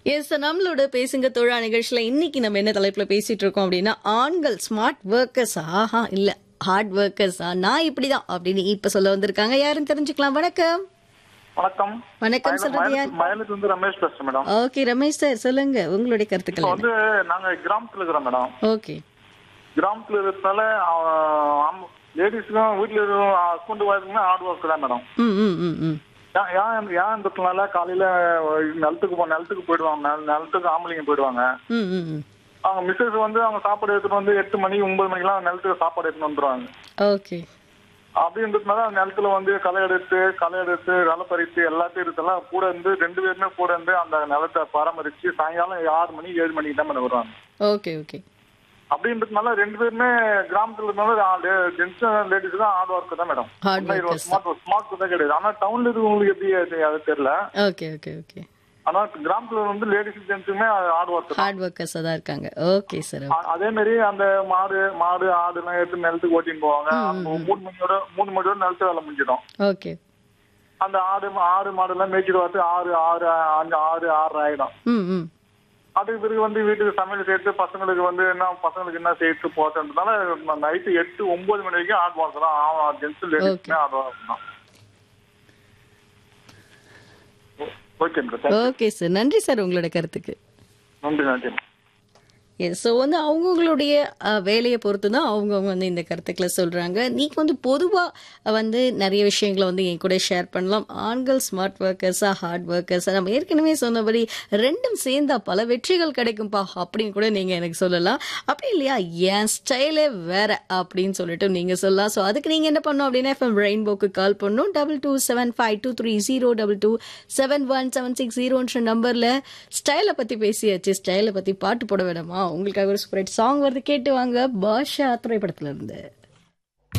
S நம்மளோட பேசுங்க தோழா நிகழ்ச்சியில இன்னைக்கு நம்ம என்ன தலைப்புல பேசிட்டு இருக்கோம் அப்படின்னா ஆண்கள் ஸ்மார்ட் ஒர்க்கர்ஸ் ஆஹா இல்ல ஹார்ட் ஒர்க்கர்ஸா நான் இப்படிதான் அப்படின்னு இப்ப சொல்ல வந்திருக்காங்க யாருன்னு தெரிஞ்சுக்கலாம் வணக்கம் வணக்கம் வணக்கம் சொல்றது யார் மயிலுக்கு வந்து ரமேஷ் பேசுறேன் மேடம் ஓகே ரமேஷ் சார் சொல்லுங்க உங்களுடைய இப்போ கருத்துக்கள் வந்து நாங்க கிராமத்துல இருக்கிறோம் மேடம் ஓகே கிராமத்துல இருக்கிறதுனால லேடிஸ்க்கும் வீட்டுல ஹஸ்பண்ட் ஒய்ஃபுக்குமே ஹார்ட் ஒர்க் தான் மேடம் ம் ம் ம் ம் ஏன் ஏன் ஏன் இருக்கிறதுனால காலையில நிலத்துக்கு போ நிலத்துக்கு போயிடுவாங்க நில- நிலத்துக்கு ஆம்பளைங்க போயிடுவாங்க ம் ம் ம் அவங்க மிஸ்ஸஸ் வந்து அவங்க சாப்பாடு எடுத்துட்டு வந்து எட்டு மணி ஒன்பது மணிக்கெல்லாம் நிலத்துக்கு சாப்பாடு எடுத்துட்டு வந்துருவாங்க ஓகே அப்படின்றதுனால அந்த நிலத்துல வந்து களை எடுத்து களை எடுத்து களை பறித்து எல்லாத்தையும் எடுத்தெல்லாம் கூட இருந்து ரெண்டு பேருமே கூட இருந்து அந்த நிலத்தை பராமரிச்சு சாயங்காலம் ஆறு மணி ஏழு மணிக்கு தான் மேடம் வருவாங்க ஓகே ஓகே அப்படின்றதுனால ரெண்டு பேருமே கிராமத்துல இருந்தாலும் ஜென்ஸ் லேடிஸ் தான் ஹார்ட் ஒர்க் தான் madam Hard workers smart smart தான் கிடையாது ஆனா டவுன்ல இருக்கவங்களுக்கு எப்படி அது அது தெரியல ஓகே ஓகே ஓகே ஆனா கிராமத்துல வந்து லேடிஸ் ஜென்ஸுமே ஹார்ட் ஒர்க் தான் ஹார்ட் ஒர்க்கர்ஸா தான் இருக்காங்க ஓகே சார் அ- அதே மாதிரி அந்த மாடு மாடு ஆடு எல்லாம் எடுத்து நிலத்துக்கு ஓட்டின்னு போவாங்க அப்போ மூணு மணியோட மூணு மணியோட நிலத்து வேலை முடிஞ்சிடும் ஓகே அந்த ஆடு ஆடு மாடு எல்லாம் மேய்ச்சிட்டு வரது ஆறு ஆறு அஞ்சு ஆறு ஆறு ஆயிடும் ம் ம் அதுக்கு பிறகு வந்து வீட்டுக்கு சமையல் சேர்த்து பசங்களுக்கு வந்து என்ன பசங்களுக்கு என்ன சேர்த்து போகிறதுனால நைட்டு எட்டு ஒன்பது மணி வரைக்கும் ஆட் ஒர்க் தான் ஜென்ஸ் லேடிஸ்மே ஆட் ஒர்க் தான் ஓகே சார் ஓகே சார் நன்றி சார் உங்களோட கருத்துக்கு நன்றி நன்றி ஸோ வந்து அவங்கவுங்களுடைய அஹ், வேலையை பொறுத்து தான் அவங்கவுங்க வந்து இந்த கருத்துக்களை சொல்கிறாங்க நீங்க வந்து பொதுவாக வந்து நிறைய விஷயங்களை வந்து என் கூட ஷேர் பண்ணலாம் ஆண்கள் ஸ்மார்ட் ஒர்க்கர்ஸா ஹார்ட் ஒர்க்கர்ஸா நம்ம ஏற்கனவே சொன்னபடி ரெண்டும் சேர்ந்தா பல வெற்றிகள் கிடைக்கும்பா அப்படின்னு கூட நீங்கள் எனக்கு சொல்லலாம் அப்படி இல்லையா என் ஸ்டைலே வேற அப்படின்னு சொல்லிட்டு நீங்கள் சொல்லலாம் ஸோ அதுக்கு நீங்கள் என்ன பண்ணணும் அப்படின்னா எஃப்எம் ரெயின்போக்கு கால் பண்ணணும் double two seven five two three zero double two seven one seven six ஜீரோன்ற நம்பரில் ஸ்டைலை பற்றி பேசியாச்சு ஸ்டைலை பற்றி பாட்டு போட வேணாமா உங்களுக்காக ஒரு சூப்பரேட் சாங் வருது கேட்டு வாங்க பாஷா திரைப்படத்துல இருந்து